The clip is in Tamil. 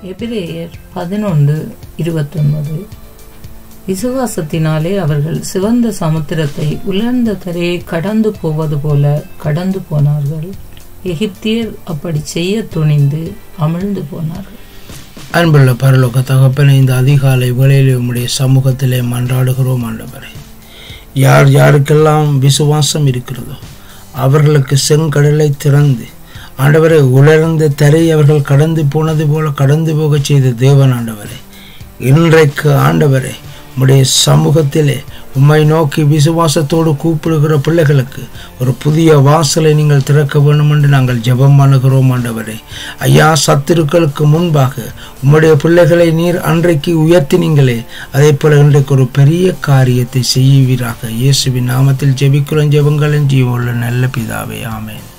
எபிரேயர் பதினொன்று இருபத்தொன்பது விசுவாசத்தினாலே அவர்கள் சிவந்த சமுத்திரத்தை உலர்ந்த தரையை கடந்து போவது போல கடந்து போனார்கள் எகிப்தியர் அப்படி செய்ய துணிந்து அமிழ்ந்து போனார்கள் அன்புள்ள பரலோக தகப்பனை இந்த அதிகாலை வேளையிலே உம்முடைய சமூகத்திலே மன்றாடுகிறோம் ஆண்டவரே யார் யாருக்கெல்லாம் விசுவாசம் இருக்கிறதோ அவர்களுக்கு செங்கடலை திறந்து ஆண்டவரை உலர்ந்த தரை அவர்கள் கடந்து போனது போல கடந்து போகச் செய்த தேவன் ஆண்டவரே இன்றைக்கு ஆண்டவரே உம்முடைய சமூகத்திலே உம்மை நோக்கி விசுவாசத்தோடு கூப்பிடுகிற பிள்ளைகளுக்கு ஒரு புதிய வாசலை நீங்கள் திறக்க வேண்டும் என்று நாங்கள் ஜெபம் பண்ணுகிறோம் ஆண்டவரே ஐயா சத்துருக்களுக்கு முன்பாக உம்முடைய பிள்ளைகளை நீர் அன்றைக்கு உயர்த்தினீங்களே அதே போல இன்றைக்கு ஒரு பெரிய காரியத்தை செய்வீராக இயேசுவின் நாமத்தில் ஜெபிக்கிறோம் ஜெபங்களின் ஜீவனுள்ள நல்ல பிதாவே ஆமென்